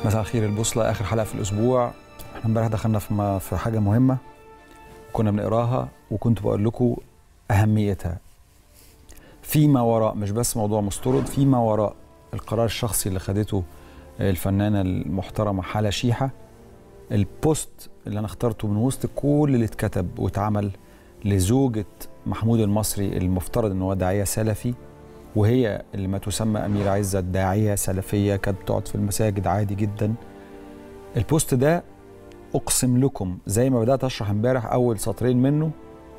مساء الخير البوصلة آخر حلقة في الأسبوع احنا امبارح دخلنا في ما في حاجة مهمة كنا بنقراها وكنت بقول لكم أهميتها فيما وراء مش بس موضوع مستورد فيما وراء القرار الشخصي اللي خدته الفنانة المحترمة حالة شيحة البوست اللي أنا اخترته من وسط كل اللي اتكتب واتعمل لزوجة محمود المصري المفترض ان هو داعية سلفي وهي اللي ما تسمى أميرة عزت داعية سلفية كانت بتقعد في المساجد عادي جدا البوست ده أقسم لكم زي ما بدأت أشرح امبارح أول سطرين منه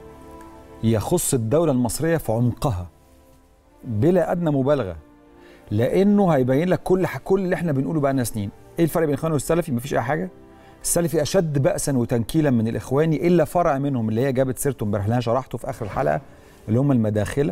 يخص الدولة المصرية في عمقها بلا أدنى مبالغة لأنه هيبين لك كل كل اللي احنا بنقوله بقى سنين إيه الفرق بين الإخواني والسلفي مفيش أي حاجة السلفي أشد بأسا وتنكيلا من الإخواني إلا فرع منهم اللي هي جابت سيرته امبارح اللي أنا شرحته في آخر الحلقة اللي هم المداخلة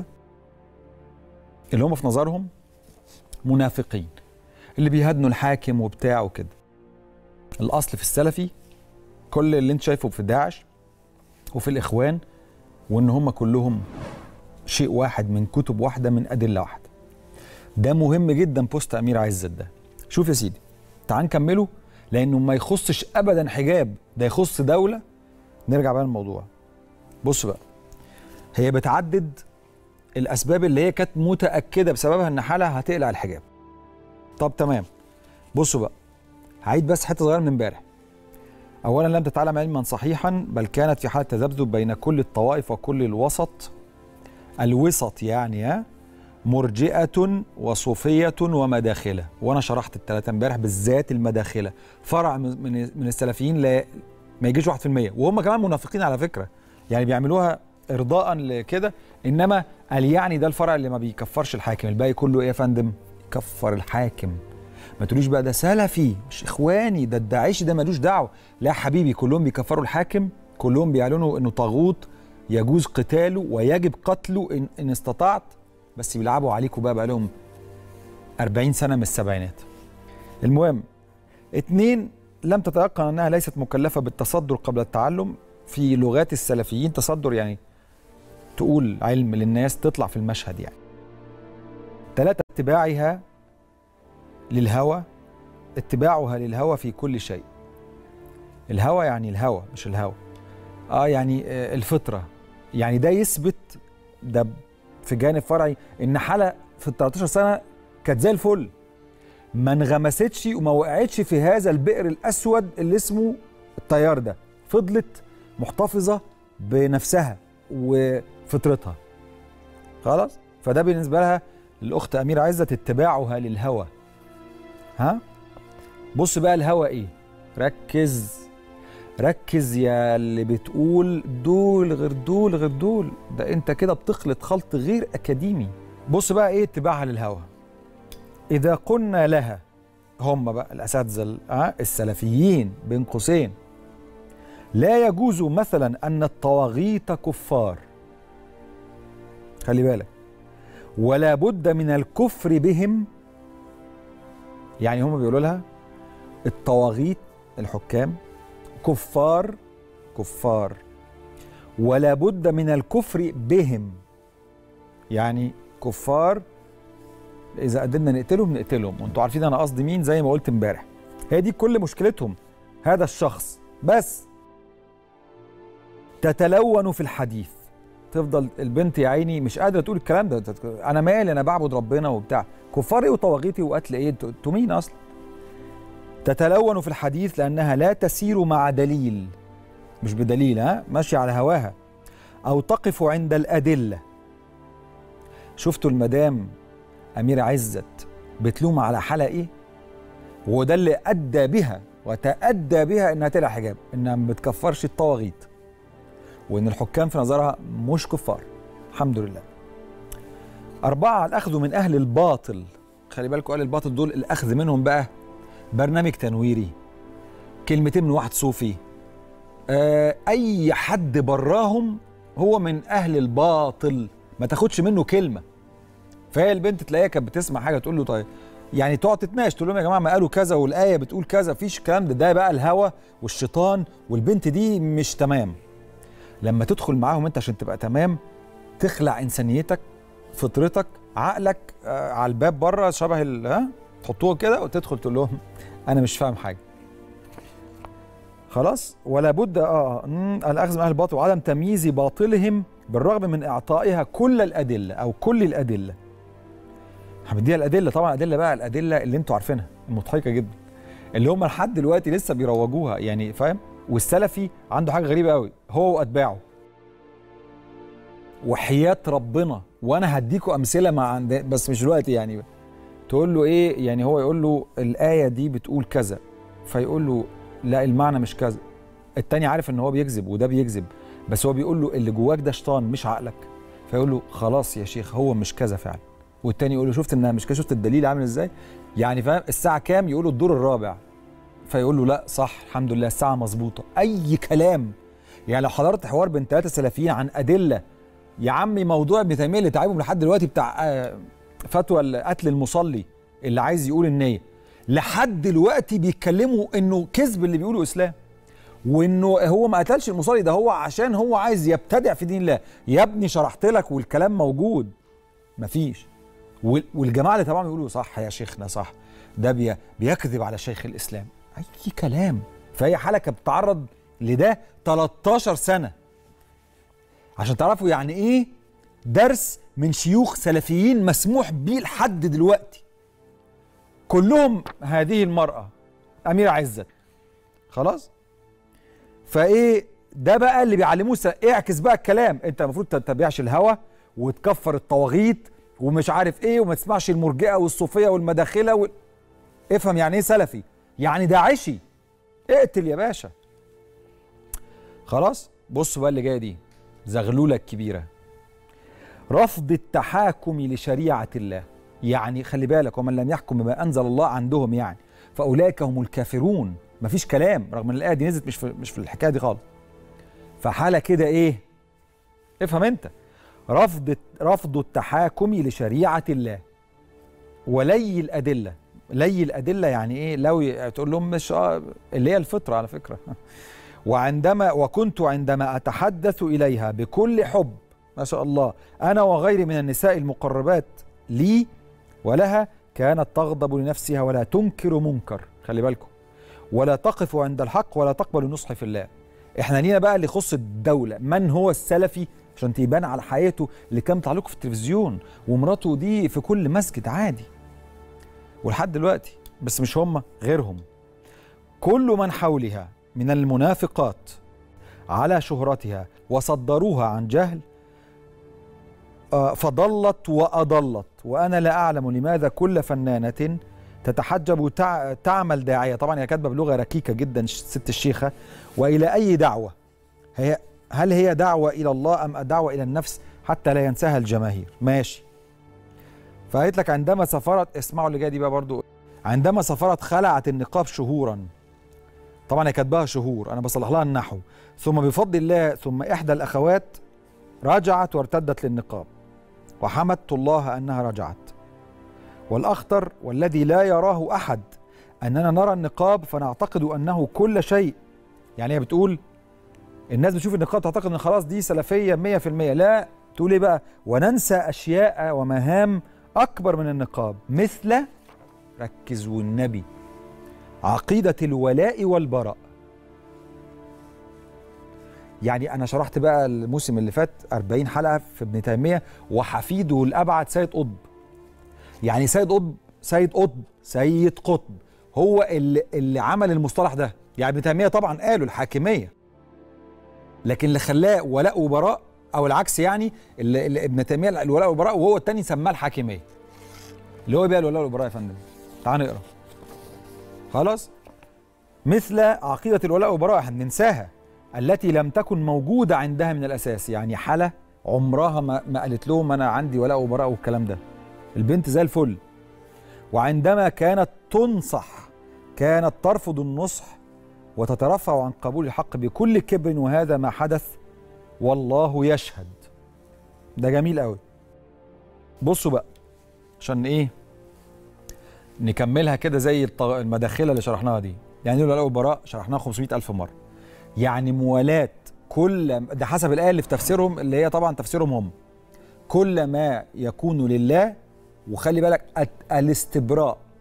اللي هم في نظرهم منافقين اللي بيهدنوا الحاكم وبتاع وكده الاصل في السلفي كل اللي انت شايفه في داعش وفي الاخوان وان هم كلهم شيء واحد من كتب واحده من ادله واحده ده مهم جدا بوست امير عزت ده شوف يا سيدي تعال نكمله لانه ما يخصش ابدا حجاب ده يخص دوله نرجع بقى للموضوع بص بقى هي بتعدد الاسباب اللي هي كانت متاكده بسببها ان حالها هتقلع الحجاب طب تمام بصوا بقى هعيد بس حته صغيره من امبارح اولا لم تتعلم علما صحيحا بل كانت في حاله تذبذب بين كل الطوائف وكل الوسط الوسط يعني ها مرجئه وصوفيه ومداخله وانا شرحت الثلاثه امبارح بالذات المداخله فرع من من السلفيين لا ما يجيش 1% وهم كمان منافقين على فكره يعني بيعملوها ارضاء لكده انما قال يعني ده الفرع اللي ما بيكفرش الحاكم الباقي كله ايه يا فندم كفر الحاكم ما تقوليش بقى ده سلفي مش اخواني ده الداعشي ده ملوش دعوه لا حبيبي كلهم بيكفروا الحاكم كلهم بيعلنوا انه طاغوت يجوز قتاله ويجب قتله ان, إن استطعت بس بيلعبوا عليكم بقى بقى لهم 40 سنه من السبعينات المهم اتنين لم تتيقن انها ليست مكلفه بالتصدر قبل التعلم في لغات السلفيين تصدر يعني تقول علم للناس تطلع في المشهد يعني ثلاثة اتباعها للهوى اتباعها للهوى في كل شيء الهوى يعني الهوى مش الهوى اه يعني آه الفطرة يعني ده يثبت ده في جانب فرعي ان حالة في ال 13 سنة كانت زي الفل ما انغمستش وما وقعتش في هذا البئر الاسود اللي اسمه التيار ده فضلت محتفظة بنفسها وفطرتها خلاص فده بالنسبة لها الأخت أميرة عزت اتباعها للهوى ها بص بقى الهوى إيه ركز ركز يا اللي بتقول دول غير دول غير دول ده انت كده بتخلط خلط غير أكاديمي بص بقى إيه اتباعها للهوى إذا قلنا لها هم بقى الأساتذة السلفيين بين قوسين لا يجوز مثلا أن الطواغيت كفار خلي بالك ولا بد من الكفر بهم يعني هم بيقولوا لها الطواغيت الحكام كفار كفار ولا بد من الكفر بهم يعني كفار اذا قدرنا نقتلهم نقتلهم وانتوا عارفين انا قصدي مين زي ما قلت امبارح هي دي كل مشكلتهم هذا الشخص بس تتلون في الحديث تفضل البنت يا عيني مش قادره تقول الكلام ده انا مالي انا بعبد ربنا وبتاع كفار ايه وطواغيتي وقتل ايه انتوا مين اصلا تتلون في الحديث لانها لا تسير مع دليل مش بدليل ها ماشيه على هواها او تقف عند الادله شفتوا المدام اميره عزت بتلوم على حالة ايه وده اللي ادى بها وتادى بها انها تقلع حجاب انها ما بتكفرش الطواغيت وان الحكام في نظرها مش كفار الحمد لله أربعة الأخذ من أهل الباطل خلي بالكم أهل الباطل دول الأخذ منهم بقى برنامج تنويري كلمتين من واحد صوفي آه أي حد براهم هو من أهل الباطل ما تاخدش منه كلمة فهي البنت تلاقيها كانت بتسمع حاجة تقول له طيب يعني تقعد تتناقش تقول لهم يا جماعه ما قالوا كذا والايه بتقول كذا فيش الكلام ده ده بقى الهوى والشيطان والبنت دي مش تمام لما تدخل معاهم انت عشان تبقى تمام تخلع انسانيتك فطرتك عقلك آه على الباب بره شبه ال- ها تحطوه كده وتدخل تقول لهم انا مش فاهم حاجه خلاص ولا بد اه مم، الاخذ من اهل الباطل وعدم تمييز باطلهم بالرغم من اعطائها كل الادله او كل الادله هنديها الادله طبعا الادله بقى الادله اللي انتوا عارفينها المضحكه جدا اللي هم لحد دلوقتي لسه بيروجوها يعني فاهم والسلفي عنده حاجه غريبه قوي هو واتباعه وحياه ربنا وانا هديكوا امثله مع عند بس مش دلوقتي يعني تقول له ايه يعني هو يقول له الايه دي بتقول كذا فيقول له لا المعنى مش كذا التاني عارف ان هو بيكذب وده بيكذب بس هو بيقول له اللي جواك ده شيطان مش عقلك فيقول له خلاص يا شيخ هو مش كذا فعلا والتاني يقول له شفت انها مش كذا شفت الدليل عامل ازاي يعني فاهم الساعه كام يقول له الدور الرابع فيقول له لا صح الحمد لله الساعه مظبوطه اي كلام يعني لو حضرت حوار بين ثلاثه سلفيين عن ادله يا عمي موضوع ابن تيميه اللي تعبهم لحد دلوقتي بتاع آه، فتوى قتل المصلي اللي عايز يقول النيه لحد دلوقتي بيتكلموا انه كذب اللي بيقوله اسلام وانه هو ما قتلش المصلي ده هو عشان هو عايز يبتدع في دين الله يا ابني شرحت لك والكلام موجود مفيش وال- والجماعه اللي طبعا بيقولوا صح يا شيخنا صح ده بي بيكذب على شيخ الاسلام اي كلام فهي حلقه بتتعرض لده 13 سنه عشان تعرفوا يعني ايه درس من شيوخ سلفيين مسموح بيه لحد دلوقتي كلهم هذه المرأة أميرة عزت خلاص فايه ده بقى اللي بيعلموه س- اعكس بقى الكلام انت المفروض ما تتبعش الهوى وتكفر الطواغيت ومش عارف ايه وما تسمعش المرجئه والصوفيه والمداخله وال... افهم يعني ايه سلفي يعني داعشي اقتل يا باشا خلاص بصوا بقى اللي جايه دي زغلوله الكبيره رفض التحاكم لشريعه الله يعني خلي بالك ومن لم يحكم بما انزل الله عندهم يعني فاولئك هم الكافرون مفيش كلام رغم ان الايه دي نزلت مش في مش في الحكايه دي خالص فحاله كده ايه افهم انت رفض رفض التحاكم لشريعه الله ولي الادله لي الادله يعني ايه لو ي- تقول لهم مش آه، اللي هي الفطره على فكره وعندما وكنت عندما اتحدث اليها بكل حب ما شاء الله انا وغيري من النساء المقربات لي ولها كانت تغضب لنفسها ولا تنكر منكر خلي بالكم ولا تقف عند الحق ولا تقبل النصح في الله احنا لينا بقى اللي يخص الدولة من هو السلفي عشان تبان على حياته اللي كان تعلقه في التلفزيون ومراته دي في كل مسجد عادي ولحد دلوقتي بس مش هم غيرهم كل من حولها من المنافقات على شهرتها وصدروها عن جهل آه، فضلت وأضلت وأنا لا أعلم لماذا كل فنانة تتحجب وتع... تعمل داعية طبعا هي كاتبة بلغة ركيكة جدا ش- ست الشيخة وإلى أي دعوة هي هل هي دعوة إلى الله أم دعوة إلى النفس حتى لا ينساها الجماهير ماشي فقالت لك عندما سافرت اسمعوا اللي جايه دي بقى برضو عندما سافرت خلعت النقاب شهورا طبعا هي كاتباها شهور انا بصلح لها النحو ثم بفضل الله ثم احدى الاخوات رجعت وارتدت للنقاب وحمدت الله انها رجعت والاخطر والذي لا يراه احد اننا نرى النقاب فنعتقد انه كل شيء يعني هي بتقول الناس بتشوف النقاب تعتقد ان خلاص دي سلفيه 100% لا تقول ايه بقى وننسى اشياء ومهام اكبر من النقاب مثل ركز والنبي عقيده الولاء والبراء يعني انا شرحت بقى الموسم اللي فات 40 حلقه في ابن تيميه وحفيده الابعد سيد قطب يعني سيد قطب سيد قطب سيد قطب هو اللي, اللي عمل المصطلح ده يعني ابن تيميه طبعا قالوا الحاكميه لكن اللي خلاه ولاء وبراء او العكس يعني اللي, اللي ابن تيميه الولاء والبراء وهو التاني سماه الحاكميه اللي هو إيه بقى الولاء والبراء يا فندم تعال نقرا خلاص مثل عقيده الولاء والبراء احنا بننساها التي لم تكن موجوده عندها من الاساس يعني حاله عمرها ما, ما قالت لهم انا عندي ولاء وبراء والكلام ده البنت زي الفل وعندما كانت تنصح كانت ترفض النصح وتترفع عن قبول الحق بكل كبر وهذا ما حدث والله يشهد ده جميل قوي بصوا بقى عشان ايه نكملها كده زي الط- المداخله اللي شرحناها دي يعني الولاء والبراء شرحناها 500 ألف مرة يعني موالاة كل ده حسب الآية اللي في تفسيرهم اللي هي طبعا تفسيرهم هم كل ما يكون لله وخلي بالك الت- الاستبراء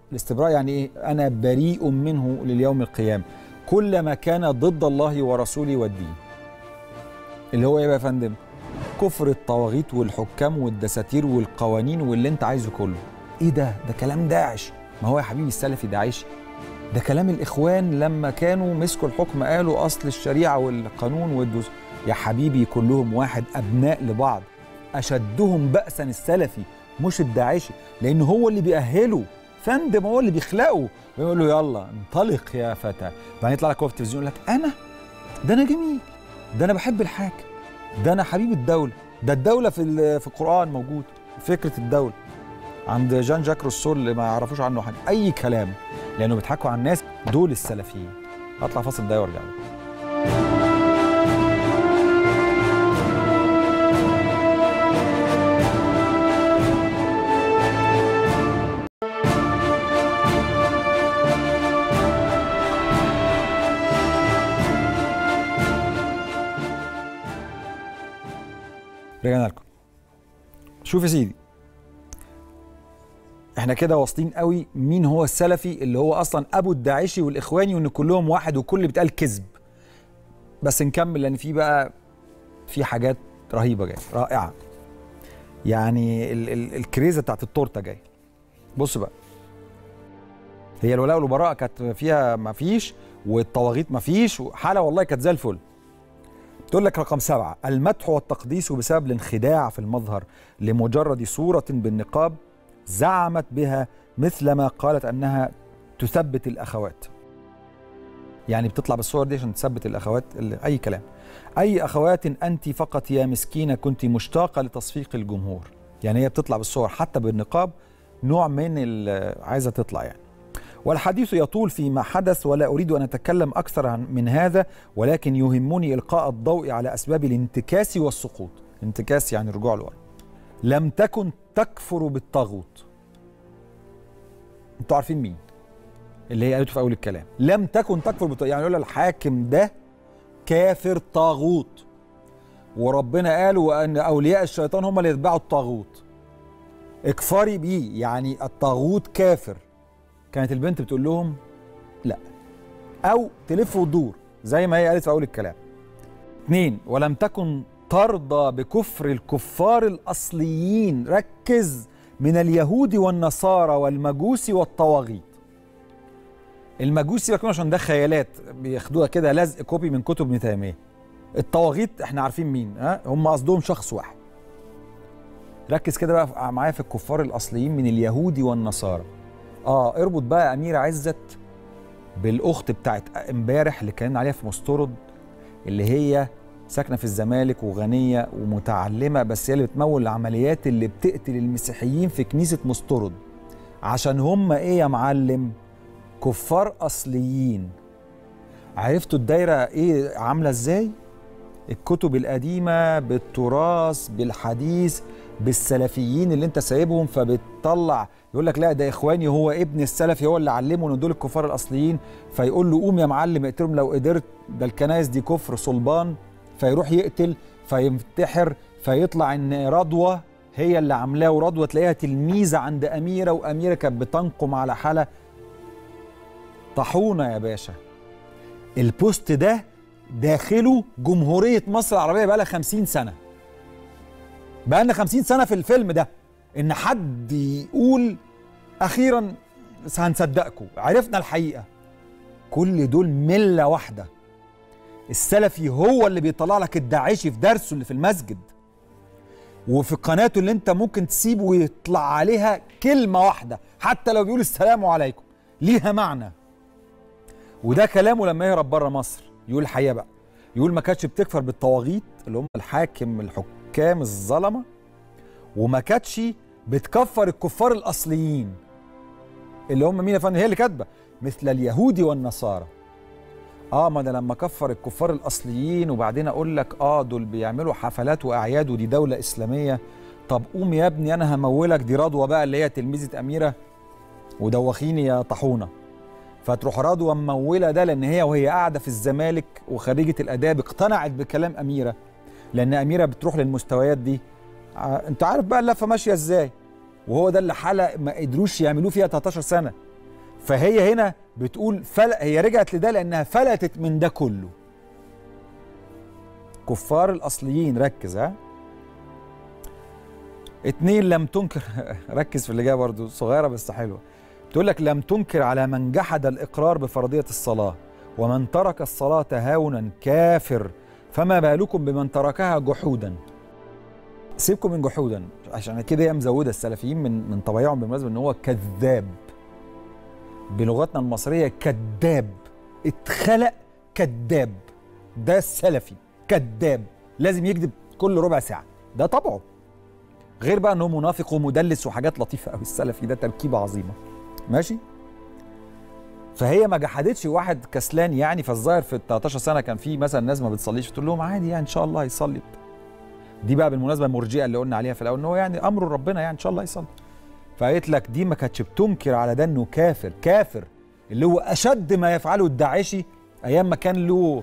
الاستبراء يعني ايه انا بريء منه لليوم القيامه كل ما كان ضد الله ورسوله والدين اللي هو ايه بقى يا فندم كفر الطواغيت والحكام والدساتير والقوانين واللي انت عايزه كله ايه ده ده كلام داعش ما هو يا حبيبي السلفي داعش ده كلام الاخوان لما كانوا مسكوا الحكم قالوا اصل الشريعه والقانون والدوس يا حبيبي كلهم واحد ابناء لبعض اشدهم باسا السلفي مش الداعشي لان هو اللي بيأهله فندم هو اللي بيخلقه ويقول له يلا انطلق يا فتى بعدين يطلع لك هو في التلفزيون يقول لك انا ده انا جميل ده انا بحب الحاكم ده انا حبيب الدوله ده الدوله في ال- في القران موجود فكره الدوله عند جان جاك روسو اللي ما يعرفوش عنه حاجه اي كلام لانه بيضحكوا على الناس دول السلفيين هطلع فاصل ده وارجع لكم. رجعنا لكم شوف يا سيدي احنا كده واصلين قوي مين هو السلفي اللي هو اصلا ابو الداعشي والاخواني وان كلهم واحد وكل اللي بيتقال كذب بس نكمل لان في بقى في حاجات رهيبه جايه رائعه يعني ال ال الكريزه بتاعت التورته جايه بص بقى هي الولاء والبراء كانت فيها ما فيش والطواغيت ما فيش حاله والله كانت زي الفل تقول لك رقم سبعة المدح والتقديس بسبب الانخداع في المظهر لمجرد صورة بالنقاب زعمت بها مثلما قالت أنها تثبت الأخوات يعني بتطلع بالصور دي عشان تثبت الأخوات اللي أي كلام أي أخوات أنت فقط يا مسكينة كنت مشتاقة لتصفيق الجمهور يعني هي بتطلع بالصور حتى بالنقاب نوع من ال- عايزة تطلع يعني والحديث يطول فيما حدث ولا أريد أن أتكلم أكثر عن من هذا ولكن يهمني إلقاء الضوء على أسباب الانتكاس والسقوط انتكاس يعني رجوع لورا لم تكن تكفر بالطاغوت انتوا عارفين مين اللي هي قالته في أول الكلام لم تكن تكفر بالطاغوت يعني يقول الحاكم ده كافر طاغوت وربنا قال وأن أولياء الشيطان هم اللي يتبعوا الطاغوت اكفري بيه يعني الطاغوت كافر كانت البنت بتقول لهم لا او تلف وتدور زي ما هي قالت في اول الكلام اثنين ولم تكن ترضى بكفر الكفار الاصليين ركز من اليهود والنصارى والمجوس والطواغيت المجوس سيبك منه عشان ده خيالات بياخدوها كده لزق كوبي من كتب ابن تيميه الطواغيت احنا عارفين مين ها هم قصدهم شخص واحد ركز كده بقى معايا في الكفار الاصليين من اليهود والنصارى اه اربط بقى اميره عزت بالاخت بتاعت امبارح اللي كان عليها في مسترد اللي هي ساكنه في الزمالك وغنيه ومتعلمه بس هي اللي بتمول العمليات اللي بتقتل المسيحيين في كنيسه مسترد عشان هم ايه يا معلم كفار اصليين عرفتوا الدايره ايه عامله ازاي الكتب القديمه بالتراث بالحديث بالسلفيين اللي انت سايبهم فبتطلع يقول لك لا ده اخواني هو ابن السلفي هو اللي علمه ان دول الكفار الاصليين فيقول له قوم يا معلم اقتلهم لو قدرت ده الكنايس دي كفر صلبان فيروح يقتل فينتحر فيطلع ان رضوى هي اللي عاملاه ورضوى تلاقيها تلميذه عند اميره واميره كانت بتنقم على حاله طاحونه يا باشا البوست ده داخله جمهوريه مصر العربيه بقى لها 50 سنه بقى لنا 50 سنه في الفيلم ده ان حد يقول اخيرا هنصدقكم عرفنا الحقيقه كل دول مله واحده السلفي هو اللي بيطلع لك الداعشي في درسه اللي في المسجد وفي قناته اللي انت ممكن تسيبه ويطلع عليها كلمه واحده حتى لو بيقول السلام عليكم ليها معنى وده كلامه لما يهرب بره مصر يقول الحقيقه بقى يقول ما كانتش بتكفر بالطواغيت اللي هم الحاكم الحكام الظلمه وما كانتش بتكفر الكفار الاصليين اللي هم مين يا فندم هي اللي كاتبه مثل اليهود والنصارى اه ما انا لما كفر الكفار الاصليين وبعدين اقول لك اه دول بيعملوا حفلات واعياد ودي دوله اسلاميه طب قوم يا ابني انا همولك دي رضوى بقى اللي هي تلميذه اميره ودوخيني يا طاحونه فتروح رضوى مموله ده لان هي وهي قاعده في الزمالك وخريجه الاداب اقتنعت بكلام اميره لان اميره بتروح للمستويات دي ع- انت عارف بقى اللفه ماشيه ازاي وهو ده اللي حلق ما قدروش يعملوه فيها 13 سنه فهي هنا بتقول فل... هي رجعت لده لانها فلتت من ده كله كفار الاصليين ركز ها اتنين لم تنكر ركز في اللي جايه برضه صغيره بس حلوه بتقول لك لم تنكر على من جحد الاقرار بفرضيه الصلاه ومن ترك الصلاه هاونا كافر فما بالكم بمن تركها جحودا سيبكم من جحودا عشان كده هي مزوده السلفيين من من طبيعهم بالمناسبه ان هو كذاب بلغتنا المصريه كذاب اتخلق كذاب ده السلفي كذاب لازم يكذب كل ربع ساعه ده طبعه غير بقى انه منافق ومدلس وحاجات لطيفه قوي السلفي ده تركيبه عظيمه ماشي فهي ما جحدتش واحد كسلان يعني فالظاهر في ال 13 سنه كان في مثلا ناس ما بتصليش تقول لهم عادي يعني ان شاء الله هيصلي دي بقى بالمناسبه المرجئه اللي قلنا عليها في الاول ان هو يعني امر ربنا يعني ان شاء الله يصلي فقالت لك دي ما كانتش بتنكر على ده انه كافر كافر اللي هو اشد ما يفعله الداعشي ايام ما كان له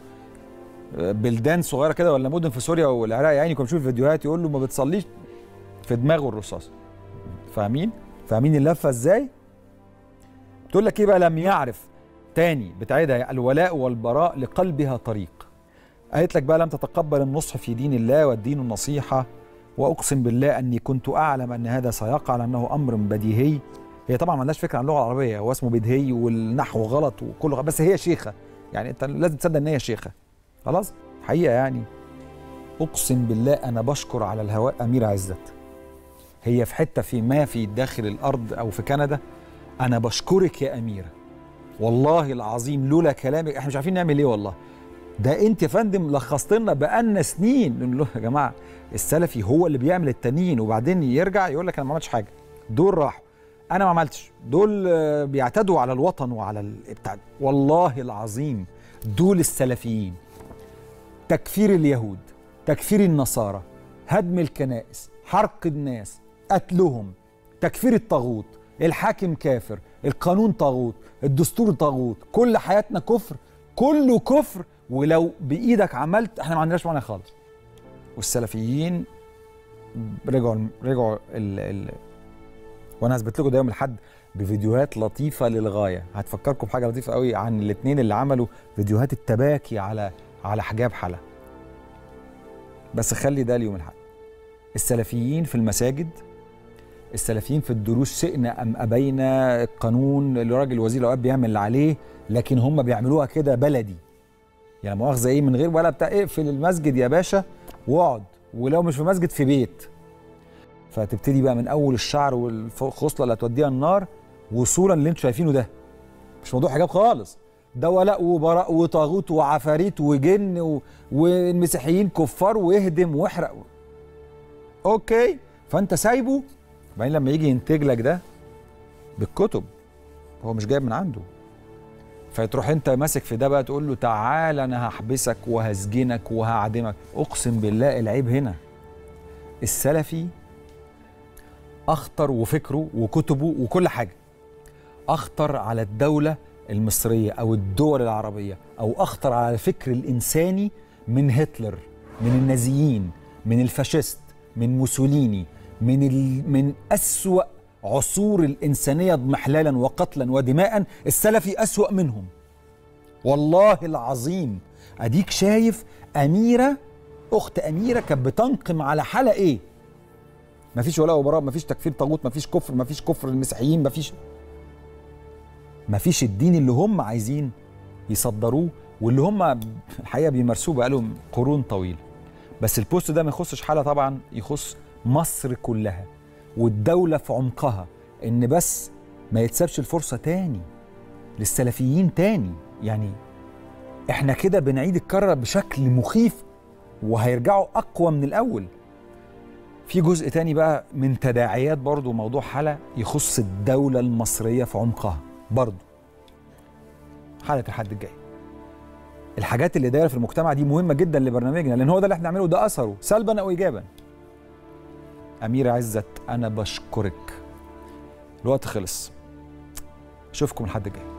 بلدان صغيره كده ولا مدن في سوريا والعراق يعني كنا بنشوف فيديوهات يقول له ما بتصليش في دماغه الرصاص فاهمين فاهمين اللفه ازاي تقول لك ايه بقى لم يعرف تاني بتعيدها الولاء والبراء لقلبها طريق قالت لك بقى لم تتقبل النصح في دين الله والدين النصيحه واقسم بالله اني كنت اعلم ان هذا سيقع لانه امر بديهي هي طبعا ما عندهاش فكره عن اللغه العربيه هو اسمه بديهي والنحو غلط وكله غلط بس هي شيخه يعني انت لازم تصدق ان هي شيخه خلاص حقيقه يعني اقسم بالله انا بشكر على الهواء امير عزت هي في حته في ما في داخل الارض او في كندا انا بشكرك يا اميره والله العظيم لولا كلامك احنا مش عارفين نعمل ايه والله ده انت يا فندم لخصت لنا بقالنا سنين نقول له يا جماعه السلفي هو اللي بيعمل التانيين وبعدين يرجع يقول لك انا ما عملتش حاجه دول راحوا انا ما عملتش دول بيعتدوا على الوطن وعلى البتاع والله العظيم دول السلفيين تكفير اليهود تكفير النصارى هدم الكنائس حرق الناس قتلهم تكفير الطاغوت الحاكم كافر القانون طاغوت الدستور طاغوت كل حياتنا كفر كله كفر ولو بايدك عملت احنا ما عندناش معنى خالص والسلفيين رجعوا رجعوا ال ال وانا هثبت لكم ده يوم الاحد بفيديوهات لطيفه للغايه هتفكركم بحاجه لطيفه قوي عن الاثنين اللي عملوا فيديوهات التباكي على على حجاب حلا بس خلي ده اليوم الاحد السلفيين في المساجد السلفيين في الدروس شئنا ام ابينا القانون اللي راجل وزير الاوقاف بيعمل اللي عليه لكن هم بيعملوها كده بلدي يعني مؤاخذه ايه من غير ولا بتاع اقفل المسجد يا باشا واقعد ولو مش في مسجد في بيت فتبتدي بقى من اول الشعر والخصله اللي هتوديها النار وصولا اللي انتوا شايفينه ده مش موضوع حجاب خالص ده ولاء وبراء وطاغوت وعفاريت وجن و... والمسيحيين كفار واهدم واحرق اوكي فانت سايبه بعدين لما يجي ينتج لك ده بالكتب هو مش جايب من عنده فتروح انت ماسك في ده بقى تقول له تعال انا هحبسك وهسجنك وهعدمك اقسم بالله العيب هنا السلفي اخطر وفكره وكتبه وكل حاجه اخطر على الدوله المصريه او الدول العربيه او اخطر على الفكر الانساني من هتلر من النازيين من الفاشيست من موسوليني من ال... من اسوا عصور الانسانيه اضمحلالا وقتلا ودماء السلفي اسوا منهم والله العظيم اديك شايف اميره اخت اميره كانت بتنقم على حاله ايه مفيش ولاء وبراء مفيش تكفير طاغوت مفيش كفر مفيش كفر المسيحيين مفيش مفيش الدين اللي هم عايزين يصدروه واللي هم الحقيقه بيمارسوه بقالهم قرون طويله بس البوست ده ما يخصش حاله طبعا يخص مصر كلها والدوله في عمقها ان بس ما يتسابش الفرصه تاني للسلفيين تاني يعني احنا كده بنعيد الكره بشكل مخيف وهيرجعوا اقوى من الاول في جزء تاني بقى من تداعيات برضو موضوع حالة يخص الدولة المصرية في عمقها برضو حلقة الحد الجاي الحاجات اللي دايرة في المجتمع دي مهمة جدا لبرنامجنا لأن هو ده اللي احنا بنعمله ده أثره سلبا أو إيجابا أمير عزت أنا بشكرك الوقت خلص أشوفكم الحد الجاي